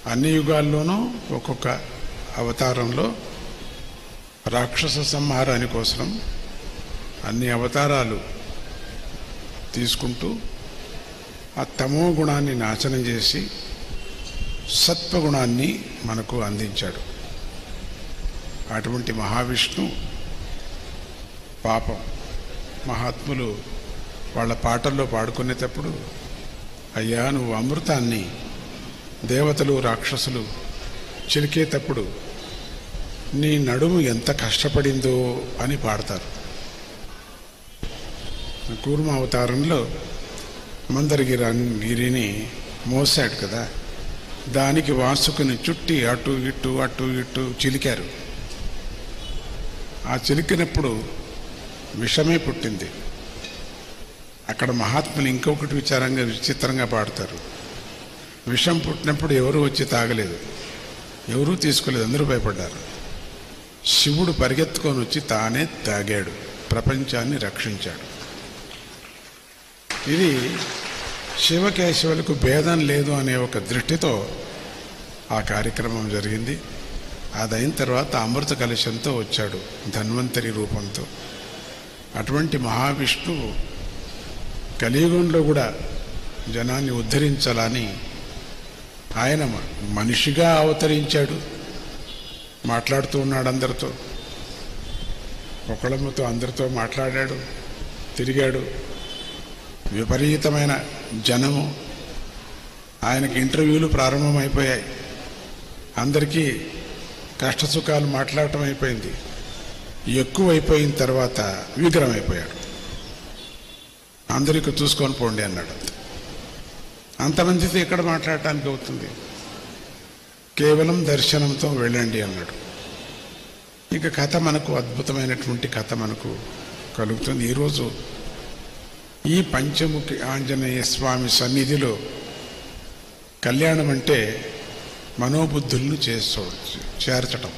అన్ని యుగాల్లోనూ ఒక్కొక్క అవతారంలో రాక్షస సంహారాని కోసం అన్ని అవతారాలు తీసుకుంటూ ఆ తమో గుణాన్ని నాశనం చేసి సత్వగుణాన్ని మనకు అందించాడు అటువంటి మహావిష్ణు పాపం మహాత్ములు వాళ్ళ పాటల్లో పాడుకునేటప్పుడు అయ్యా నువ్వు అమృతాన్ని దేవతలు రాక్షసులు చిలికేటప్పుడు నీ నడుము ఎంత కష్టపడిందో అని పాడతారు కూర్మ అవతారంలో మందరగిరి గిరిని మోసాడు కదా దానికి వాసుకుని చుట్టి అటు ఇటు అటు ఇటు చిలికారు ఆ చిలికినప్పుడు విషమే పుట్టింది అక్కడ మహాత్ములు ఇంకొకటి విచారంగా విచిత్రంగా పాడతారు విషం పుట్టినప్పుడు ఎవరు వచ్చి తాగలేదు ఎవరూ తీసుకోలేదు అందరూ భయపడ్డారు శివుడు పరిగెత్తుకొని వచ్చి తానే తాగాడు ప్రపంచాన్ని రక్షించాడు ఇది శివకేశవులకు భేదం లేదు అనే ఒక దృష్టితో ఆ కార్యక్రమం జరిగింది అదైన తర్వాత అమృత కలశంతో వచ్చాడు ధన్వంతరి రూపంతో అటువంటి మహావిష్ణువు కలియుగంలో కూడా జనాన్ని ఉద్ధరించాలని ఆయన మ- మనిషిగా అవతరించాడు మాట్లాడుతూ ఉన్నాడు అందరితో ఒకళ్ళముతో అందరితో మాట్లాడాడు తిరిగాడు విపరీతమైన జనము ఆయనకి ఇంటర్వ్యూలు ప్రారంభమైపోయాయి అందరికీ కష్టసుఖాలు మాట్లాడటం అయిపోయింది ఎక్కువ అయిపోయిన తర్వాత విగ్రహం అయిపోయాడు అందరికీ చూసుకొని పోండి అన్నాడు అంతమందితో ఎక్కడ మాట్లాడటానికి అవుతుంది కేవలం దర్శనంతో వెళ్ళండి అన్నాడు ఇక కథ మనకు అద్భుతమైనటువంటి కథ మనకు కలుగుతుంది ఈరోజు ఈ పంచముఖి ఆంజనేయ స్వామి సన్నిధిలో కళ్యాణం అంటే మనోబుద్ధులను చేర్చ చేర్చటం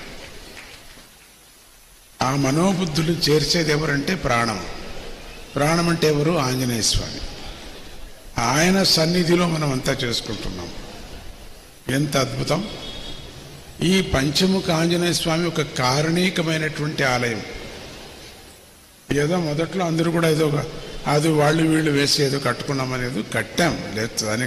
ఆ మనోబుద్ధులు చేర్చేది ఎవరంటే ప్రాణం ప్రాణం అంటే ఎవరు ఆంజనేయ స్వామి ఆయన సన్నిధిలో మనం అంతా చేసుకుంటున్నాం ఎంత అద్భుతం ఈ పంచముఖ ఆంజనేయ స్వామి ఒక కారణీకమైనటువంటి ఆలయం ఏదో మొదట్లో అందరూ కూడా ఏదో ఒక- అది వాళ్ళు వీళ్ళు వేసి ఏదో కట్టుకున్నామనేది కట్టాం లేదు అని